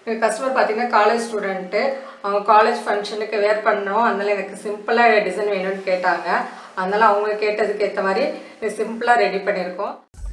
எங்கள் கஸ்டமர் பார்த்தீங்கன்னா college student அவங்க காலேஜ் ஃபங்க்ஷனுக்கு வேர் பண்ணோம் அதனால எனக்கு சிம்பிளாக டிசைன் வேணும்னு கேட்டாங்க அதனால அவங்க கேட்டதுக்கு ஏற்ற மாதிரி சிம்பிளாக ரெடி பண்ணியிருக்கோம்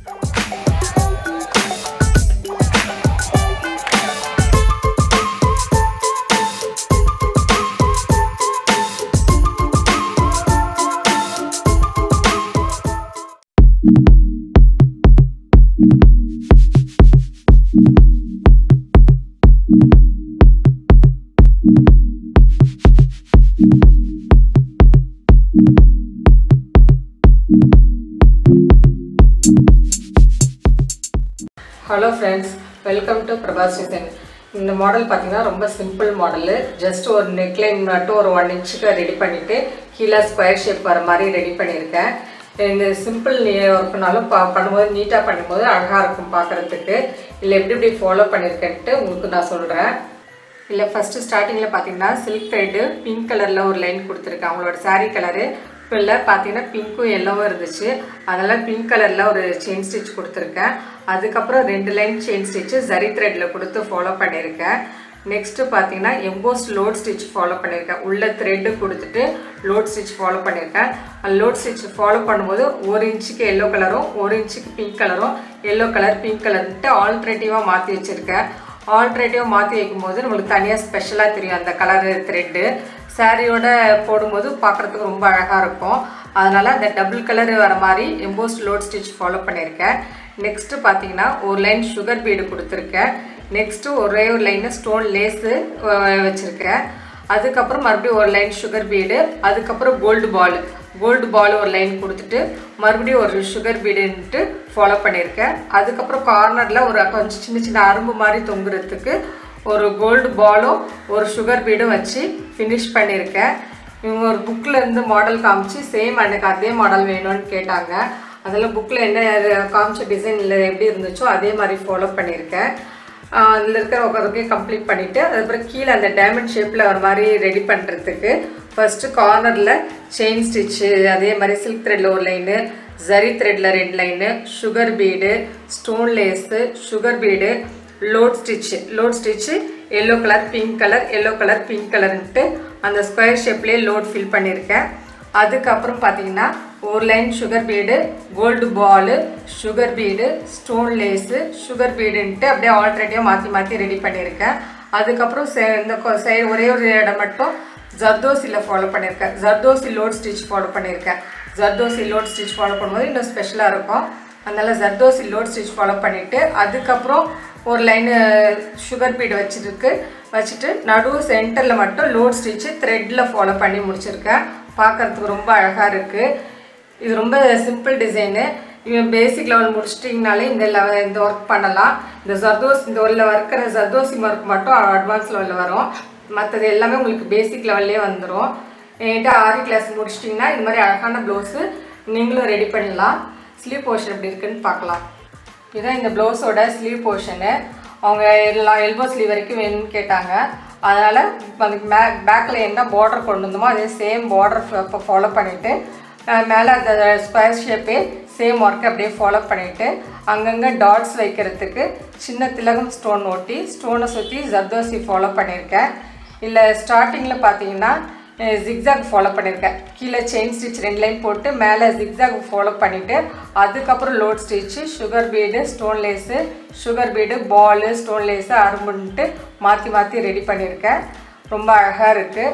hello friends welcome to Prabhas design இந்த மாடல் பார்த்தீங்கன்னா ரொம்ப சிம்பிள் மாடலு ஜஸ்ட் ஒரு நெக்லைன் மட்டும் ஒரு ஒன் இன்ச்சுக்கு ரெடி பண்ணிவிட்டு கீழே ஸ்கொயர் ஷேப் வர மாதிரி ரெடி பண்ணியிருக்கேன் இந்த சிம்பிள் ஒர்க்குனாலும் பா பண்ணும்போது நீட்டாக பண்ணும்போது அழகாக இருக்கும் பார்க்குறதுக்கு இல்லை எப்படி எப்படி ஃபாலோ பண்ணியிருக்கேன்ட்டு உங்களுக்கு நான் சொல்கிறேன் இல்லை ஃபஸ்ட்டு ஸ்டார்டிங்கில் பார்த்தீங்கன்னா சில்க் த்ரெட்டு பிங்க் கலரில் ஒரு லைன் கொடுத்துருக்கேன் அவங்களோட saree கலரு இப்போ இல்லை பார்த்தீங்கன்னா பிங்க்கும் எல்லோவும் இருந்துச்சு அதனால் பிங்க் கலரில் ஒரு செயின் ஸ்டிச் கொடுத்துருக்கேன் அதுக்கப்புறம் ரெண்டு லைன் செயின் ஸ்டிச்சு ஜரி த்ரெட்டில் கொடுத்து ஃபாலோ பண்ணியிருக்கேன் நெக்ஸ்ட்டு பார்த்தீங்கன்னா எம்போஸ்ட் லோட் ஸ்டிச் ஃபாலோ பண்ணியிருக்கேன் உள்ள த்ரெட்டு கொடுத்துட்டு லோட் ஸ்டிச் ஃபாலோ பண்ணியிருக்கேன் லோட் ஸ்டிச் ஃபாலோ பண்ணும்போது ஒரு இன்ச்சுக்கு எல்லோ கலரும் ஒரு இன்ச்சுக்கு பிங்க் கலரும் எல்லோ கலர் பிங்க் கலர்ன்ட்டு ஆல்ட்ரேட்டிவாக மாற்றி வச்சுருக்கேன் ஆல்ட்ரேட்டிவாக மாற்றி வைக்கும்போது நம்மளுக்கு தனியாக ஸ்பெஷலாக தெரியும் அந்த கலரு த்ரெட்டு சாரியோட போடும்போது பார்க்குறதுக்கு ரொம்ப அழகாக இருக்கும் அதனால் அந்த டபுள் கலர் வர மாதிரி எம்போஸ்ட் லோட் ஸ்டிச் ஃபாலோ பண்ணியிருக்கேன் நெக்ஸ்ட்டு பார்த்தீங்கன்னா ஒரு லைன் சுகர் பீடு கொடுத்துருக்கேன் நெக்ஸ்ட்டு ஒரே ஒரு லைனு ஸ்டோன் லேஸு வச்சுருக்கேன் அதுக்கப்புறம் மறுபடியும் ஒரு லைன் சுகர் பீடு அதுக்கப்புறம் கோல்டு பால் கோல்டு பால் ஒரு லைன் கொடுத்துட்டு மறுபடியும் ஒரு சுகர் பீடுன்ட்டு ஃபாலோ பண்ணியிருக்கேன் அதுக்கப்புறம் கார்னரில் ஒரு கொஞ்சம் சின்ன சின்ன அரும்பு மாதிரி தொங்குறதுக்கு ஒரு கோல்டு பாலும் ஒரு சுகர் பீடும் வச்சு ஃபினிஷ் பண்ணியிருக்கேன் இவங்க ஒரு புக்கில் இருந்து மாடல் காமிச்சு சேம் எனக்கு அதே மாடல் வேணும்னு கேட்டாங்க அதில் புக்கில் என்ன காமிச்ச டிசைனில் எப்படி இருந்துச்சோ அதே மாதிரி ஃபாலோ பண்ணியிருக்கேன் அதில் இருக்கிற ஒவ்வொருக்கே கம்ப்ளீட் பண்ணிவிட்டு அதுக்கப்புறம் கீழே அந்த டைமண்ட் ஷேப்பில் ஒரு மாதிரி ரெடி பண்ணுறதுக்கு ஃபஸ்ட்டு கார்னரில் செயின் ஸ்டிச்சு அதே மாதிரி சில்க் த்ரெட்டில் ஒரு லைனு ஜரி த்ரெட்டில் ரெண்டு line sugar bead stone lace sugar bead load stitch load stitch yellow colour pink colour yellow colour pink கலர்ன்ட்டு அந்த ஸ்கொயர் ஷேப்லேயே லோட் ஃபில் பண்ணியிருக்கேன் அதுக்கப்புறம் பார்த்தீங்கன்னா ஒரு line sugar bead gold ball sugar bead stone lace sugar பீடுன்ட்டு அப்படியே ஆல்ரெடியாக மாற்றி மாற்றி ரெடி பண்ணியிருக்கேன் அதுக்கப்புறம் சே இந்த சைடு ஒரே ஒரு இடம் மட்டும் ஜர்தோசியில் ஃபாலோ பண்ணியிருக்கேன் ஜர்தோசி லோட் ஸ்டிச் ஃபாலோ பண்ணியிருக்கேன் ஜர்தோசி லோட் ஸ்டிச் ஃபாலோ பண்ணும்போது இன்னும் ஸ்பெஷலாக இருக்கும் அதனால் ஜர்தோசி லோட் ஸ்டிச் ஃபாலோ பண்ணிவிட்டு அதுக்கப்புறம் ஒரு லைனு சுகர் பீடு வச்சுருக்கு வச்சுட்டு நடுவு சென்டரில் மட்டும் லோட் ஸ்டிச்சு த்ரெட்டில் ஃபாலோ பண்ணி முடிச்சிருக்கேன் பார்க்குறதுக்கு ரொம்ப அழகாக இருக்குது இது ரொம்ப சிம்பிள் டிசைனு இவன் பேசிக் லெவல் முடிச்சிட்டிங்கனாலே இந்த லெவல் இந்த ஒர்க் பண்ணலாம் இந்த ஜர்தோஸ் இந்த உள்ள இருக்கிற ஜர்தோசி ஒர்க் மட்டும் அட்வான்ஸ் லெவலில் வரும் மற்றது எல்லாமே உங்களுக்கு பேசிக் லெவல்லே வந்துடும் என்கிட்ட ஆரி கிளாஸ் முடிச்சிட்டிங்கன்னா இந்த மாதிரி அழகான ப்ளவுஸு நீங்களும் ரெடி பண்ணலாம் ஸ்லீவ் போர்ஷன் எப்படி இருக்குன்னு பார்க்கலாம் இதுதான் இந்த ப்ளவுஸோட ஸ்லீவ் போர்ஷனு அவங்க எல்லாம் எல்போ ஸ்லீவ் வரைக்கும் வேணும்னு கேட்டாங்க அதனால் அதுக்கு மே பேக்கில் என்ன பார்டர் கொண்டு வந்தோமோ அதே சேம் பார்டர் இப்போ ஃபாலோ பண்ணிவிட்டு மேலே அந்த ஸ்கொயர் ஷேப்பே சேம் ஒர்க் அப்படியே ஃபாலோ பண்ணிவிட்டு அங்கங்கே டாட்ஸ் வைக்கிறதுக்கு சின்ன திலகம் ஸ்டோன் ஒட்டி ஸ்டோனை சுற்றி ஜர்தோசி ஃபாலோ பண்ணியிருக்கேன் இல்லை ஸ்டார்டிங்கில் பார்த்தீங்கன்னா ஜிக்ஸாக் ஃபாலோ பண்ணியிருக்கேன் கீழே செயின் ஸ்டிச் ரெண்டு லைன் போட்டு மேலே ஜிக்ஸாக் ஃபாலோ பண்ணிவிட்டு அதுக்கப்புறம் load stitch sugar bead stone lace sugar bead ball stone lace அரும்புன்ட்டு மாற்றி மாற்றி ரெடி பண்ணியிருக்கேன் ரொம்ப அழகாக இருக்குது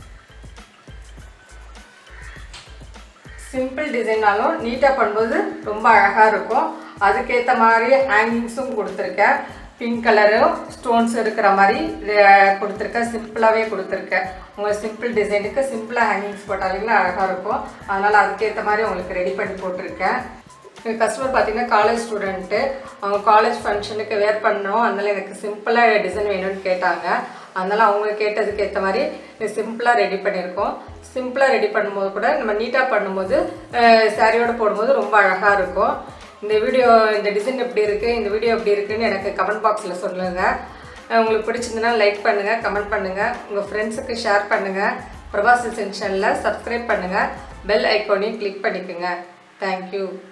சிம்பிள் டிசைனாலும் நீட்டாக பண்ணும்போது ரொம்ப அழகாக இருக்கும் அதுக்கேற்ற மாதிரி ஹேங்கிங்ஸும் கொடுத்துருக்கேன் பிங்க் கலரும் ஸ்டோன்ஸ் இருக்கிற மாதிரி அஹ், கொடுத்துருக்கேன் சிம்பிளாகவே கொடுத்துருக்கேன் உங்கள் சிம்பிள் டிசைனுக்கு சிம்பிளாக ஹேங்கிங்ஸ் போட்டாலும் அழகாக இருக்கும் அதனால் அதுக்கேற்ற மாதிரி உங்களுக்கு ரெடி பண்ணி போட்டிருக்கேன் எங்கள் கஸ்டமர் பார்த்தீங்கன்னா காலேஜ் ஸ்டூடெண்ட்டு அவங்க காலேஜ் ஃபங்க்ஷனுக்கு வேர் பண்ணோம் அதனால் எனக்கு சிம்பிளாக டிசைன் வேணும்னு கேட்டாங்க அதனால் அவங்க கேட்டதுக்கு ஏற்ற மாதிரி சிம்பிளாக ரெடி பண்ணியிருக்கோம் சிம்பிளாக ரெடி பண்ணும்போது கூட நம்ம நீட்டாக பண்ணும்போது சாரியோட போடும்போது ரொம்ப அழகாக இருக்கும் இந்த வீடியோ இந்த டிசைன் எப்படி இருக்குது இந்த வீடியோ எப்படி இருக்குன்னு எனக்கு கமெண்ட் பாக்ஸில் சொல்லுங்கள் உங்களுக்கு பிடிச்சிருந்தனா லைக் பண்ணுங்கள் கமெண்ட் பண்ணுங்கள் உங்கள் ஃப்ரெண்ட்ஸுக்கு ஷேர் பண்ணுங்கள் பிரபாஸ் சென்ஷனில் சப்ஸ்கிரைப் பண்ணுங்கள் பெல் ஐக்கானையும் கிளிக் பண்ணிக்கோங்க தேங்க்யூ